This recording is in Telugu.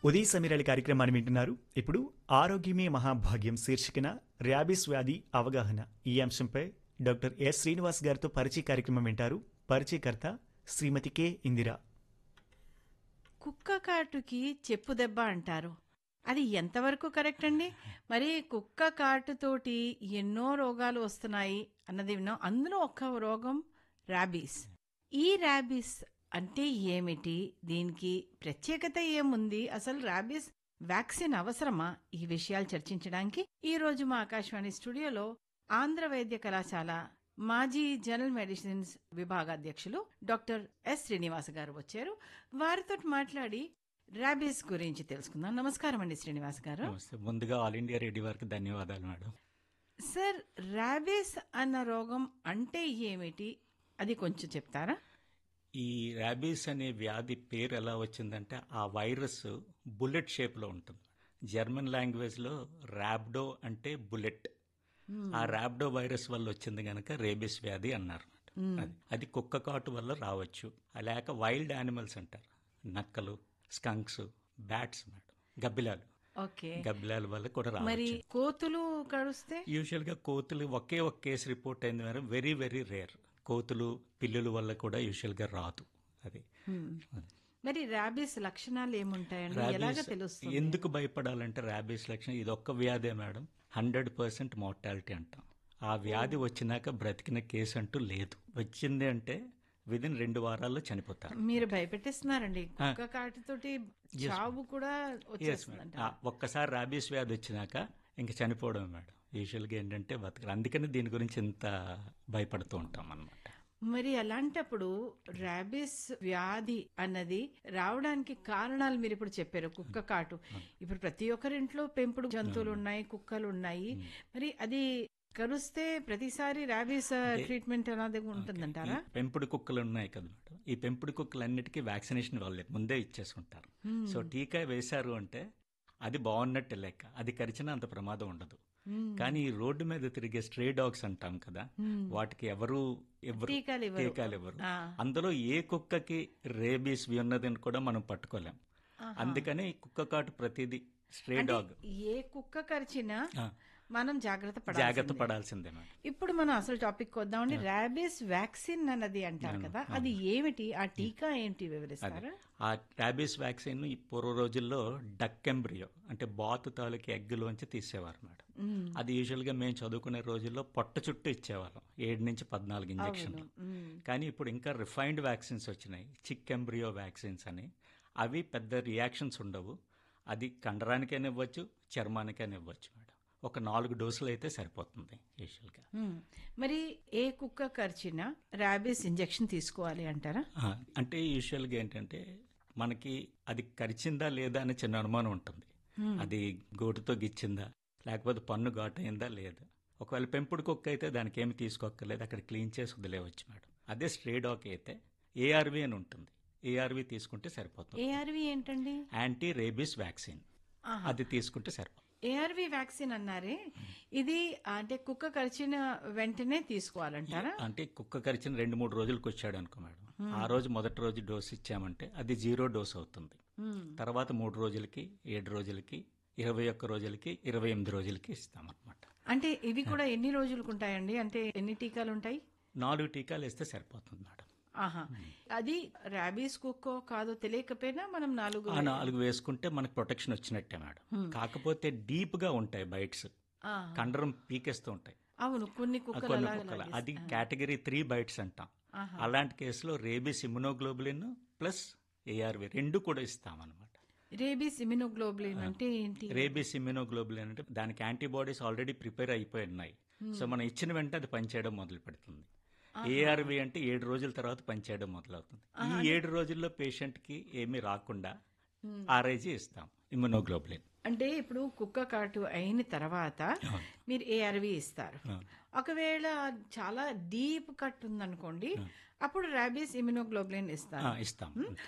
ఉదయ్ సమీరాలి కార్యక్రమాన్ని వింటున్నారు ఇప్పుడు ఆరోగ్యమే మహాభాగ్యం శీర్షికన ర్యాబిస్ వ్యాధి అవగాహన ఈ అంశంపై డాక్టర్ ఎస్ శ్రీనివాస్ గారితో పరిచయ కార్యక్రమం వింటారు పరిచయకర్త శ్రీమతి కె ఇందిరా కుక్క కాటుకి చెప్పు దెబ్బ అంటారు అది ఎంతవరకు కరెక్ట్ అండి మరి కుక్క కాటుతోటి ఎన్నో రోగాలు వస్తున్నాయి అన్నది విన్నాం అందులో ఒక రోగం ర్యాబీస్ ఈ ర్యాబీస్ అంటే ఏమిటి దీనికి ప్రత్యేకత ఏముంది అసలు ర్యాబీస్ వ్యాక్సిన్ అవసరమా ఈ విషయాలు చర్చించడానికి ఈ రోజు మా ఆకాశవాణి స్టూడియోలో ఆంధ్ర వైద్య కళాశాల మాజీ జనరల్ మెడిసిన్స్ విభాగాధ్యక్షులు డాక్టర్ ఎస్ శ్రీనివాస్ గారు వచ్చారు వారితో మాట్లాడి ర్యాబీస్ గురించి తెలుసుకుందాం నమస్కారం అండి శ్రీనివాస్ గారు నమస్తే ముందుగా ఆల్ ఇండియా రేడియో వారికి ధన్యవాదాలు మేడం సార్ ర్యాబీస్ అన్న రోగం అంటే ఏమిటి అది కొంచెం చెప్తారా ఈ ర్యాబీస్ అనే వ్యాధి పేరు ఎలా వచ్చిందంటే ఆ వైరస్ బుల్లెట్ షేప్లో ఉంటుంది జర్మన్ లాంగ్వేజ్లో ర్యాబ్డో అంటే బుల్లెట్ ఆ ర్యాబ్డో వైరస్ వల్ల వచ్చింది కనుక రేబీస్ వ్యాధి అన్నారు అది అది కుక్క కాటు వల్ల రావచ్చు లేక వైల్డ్ యానిమల్స్ అంటారు నక్కలు స్కంక్స్ బ్యాట్స్ మేడం గబ్బిలాలు ఓకే గబ్బిలాల వల్ల కూడా మరి రావచ్చు కోతులు కడుస్తే యూజువల్ గా కోతులు ఒకే ఒక కేసు రిపోర్ట్ అయింది మేడం వెరీ వెరీ రేర్ కోతులు పిల్లుల వల్ల కూడా యూజువల్ గా రాదు అది మరి ర్యాబీస్ లక్షణాలు ఏముంటాయండి ఎలాగ ర్యాబీస్ తెలుస్తుంది ఎందుకు భయపడాలంటే ర్యాబీస్ లక్షణం ఇది ఒక్క వ్యాధే మేడం హండ్రెడ్ పర్సెంట్ మార్టాలిటీ అంటాం ఆ వ్యాధి వచ్చినాక బ్రతికిన కేసు అంటూ లేదు వచ్చింది అంటే విదిన్ రెండు వారాల్లో చనిపోతారు మీరు భయపెట్టిస్తున్నారండి కుక్క కాటుతోటి చావు కూడా ఎస్ వచ్చేస్తుందంట మేడం ఒక్కసారి ర్యాబీస్ వ్యాధి వచ్చినాక ఇంక చనిపోవడం మేడం యూజువల్గా ఏంటంటే బతకరు అందుకని దీని గురించి ఇంత భయపడుతూ ఉంటాం అనమాట మరి అలాంటప్పుడు ర్యాబిస్ వ్యాధి అన్నది రావడానికి కారణాలు మీరు ఇప్పుడు చెప్పారు కుక్క కాటు ఇప్పుడు ప్రతి ఒక్కరింట్లో పెంపుడు జంతువులు ఉన్నాయి కుక్కలు ఉన్నాయి మరి అది కరుస్తే ప్రతిసారి ర్యాబిస్ ట్రీట్మెంట్ అనేది ఉంటుందంటారా ఈ పెంపుడు కుక్కలు ఉన్నాయి కదా మేడం ఈ పెంపుడు కుక్కలన్నిటికీ వ్యాక్సినేషన్ వాళ్ళే ముందే ఇచ్చేసుకుంటారు సో టీకా వేశారు అంటే అది బాగున్నట్టే లెక్క అది కరిచినా అంత ప్రమాదం ఉండదు కానీ ఈ రోడ్డు మీద తిరిగే స్ట్రే డాగ్స్ అంటాం కదా వాటికి ఎవరు ఎవరు టీకాలు ఇవ్వరు. టీకాలు ఇవ్వరు ఆ. అందులో ఏ కుక్కకి రేబీస్ ఉన్నదని కూడా మనం పట్టుకోలేం అందుకని ఈ కుక్క కాటు ప్రతిదీ స్ట్రే అంటే డాగ్ ఏ కుక్క కరిచినా ఆ. మనం జాగ్రత్త జాగ్రత్త పడాలి పడాల్సిందే మేడం ఇప్పుడు మనం అసలు టాపిక్ వద్దామండి ర్యాబిస్ వ్యాక్సిన్ అన్నది అంటారు కదా అది ఏమిటి ఆ టీకా ఏంటి వివరిస్తారా ఆ ర్యాబీస్ వ్యాక్సిన్ ఈ పూర్వ రోజుల్లో డక్ ఎంబ్రియో అంటే బాతు తాలూకు ఎగ్గులోంచి తీసేవారు మేడం అది యూజువల్గా మేము చదువుకునే రోజుల్లో పొట్ట చుట్టూ ఇచ్చేవాళ్ళం ఏడు నుంచి పద్నాలుగు ఇంజక్షన్లు కానీ ఇప్పుడు ఇంకా రిఫైన్డ్ వ్యాక్సిన్స్ వచ్చినాయి చిక్ ఎంబ్రియో వ్యాక్సిన్స్ అని అవి పెద్ద రియాక్షన్స్ ఉండవు అది కండరానికైనా ఇవ్వచ్చు చర్మానికైనా ఇవ్వచ్చు మేడం ఒక నాలుగు డోసులు అయితే సరిపోతుంది యూజువల్గా మ్మ్. మరి ఏ కుక్క కరిచినా ర్యాబిస్ ఇంజెక్షన్ తీసుకోవాలి అంటారా ఆ, అంటే యూజువల్గా ఏంటంటే మనకి అది కరిచిందా లేదా అనే చిన్న అనుమానం ఉంటుంది అది గోటుతో గిచ్చిందా లేకపోతే పన్ను ఘాటు అయిందా లేదా ఒకవేళ పెంపుడు కుక్క అయితే దానికి ఏమి తీసుకోక్కర్లేదు అక్కడ క్లీన్ చేసి వదిలేవచ్చు మేడం అదే స్ట్రే డాగ్ అయితే ఏఆర్వి అని ఉంటుంది ఏఆర్వి తీసుకుంటే సరిపోతుంది ఏఆర్వి ఏంటండి యాంటీ రేబీస్ వ్యాక్సిన్ ఆహా. అది తీసుకుంటే సరిపోతుంది ఏఆర్వి వ్యాక్సిన్ అన్నారే ఇది అంటే కుక్క కరిచిన వెంటనే తీసుకోవాలంటారా అంటే కుక్క కరిచిన రెండు మూడు రోజులకు వచ్చాడు అనుకో మేడం ఆ రోజు మొదటి రోజు డోస్ ఇచ్చామంటే అది జీరో డోస్ అవుతుంది మ్మ్. తర్వాత మూడు రోజులకి ఏడు రోజులకి ఇరవై ఒక్క రోజులకి ఇరవై ఎనిమిది రోజులకి ఇస్తామన్నమాట అంటే ఇవి కూడా ఎన్ని రోజులకు ఉంటాయండి అంటే ఎన్ని టీకాలు ఉంటాయి నాలుగు టీకాలు వేస్తే సరిపోతుంది మేడం ఆహా అది ర్యాబీస్ కుక్కో కాదో తెలియకపోయినా మనం నాలుగు ఆ నాలుగు వేసుకుంటే మనకు ప్రొటెక్షన్ వచ్చినట్టే మేడం కాకపోతే డీప్ గా ఉంటాయి బైట్స్ ఆ, కండరం పీకేస్తూ ఉంటాయి అవును కొన్ని ఆ కుక్కలు కొన్ని అలాగే కుక్కలు లాగేస్తాయి. అది కేటగిరీ త్రీ బైట్స్ అంటాం ఆహా. అలాంటి కేసులో రేబీస్ ఇమ్యునోగ్లోబులిన్ ప్లస్ ఏఆర్వి రెండు కూడా ఇస్తామన్నమాట రేబీస్ ఇమ్యునోగ్లోబులిన్ అంటే ఏంటి రేబీస్ ఇమ్యునోగ్లోబులిన్ అంటే దానికి యాంటీబాడీస్ ఆల్రెడీ ప్రిపేర్ అయిపోయి ఉన్నాయి సో మనం ఇచ్చిన వెంటనే అది పనిచేయడం మొదలు పెడుతుంది ఏఆర్వి అంటే ఏడు రోజుల తర్వాత పనిచేయడం మొదలవుతుంది ఈ ఏడు రోజుల్లో పేషెంట్ కి ఏమీ రాకుండా ఆర్ఐజీ ఇస్తాం ఇమ్యునోగ్లోబులిన్ అంటే ఇప్పుడు కుక్క కాటు అయిన తర్వాత మీరు ఏఆర్వి ఇస్తారు ఒకవేళ చాలా డీప్ కట్ ఉందనుకోండి అప్పుడు ర్యాబీస్ ఇమ్యునోగ్లోబులిన్ ఇస్తారు ఇస్తాం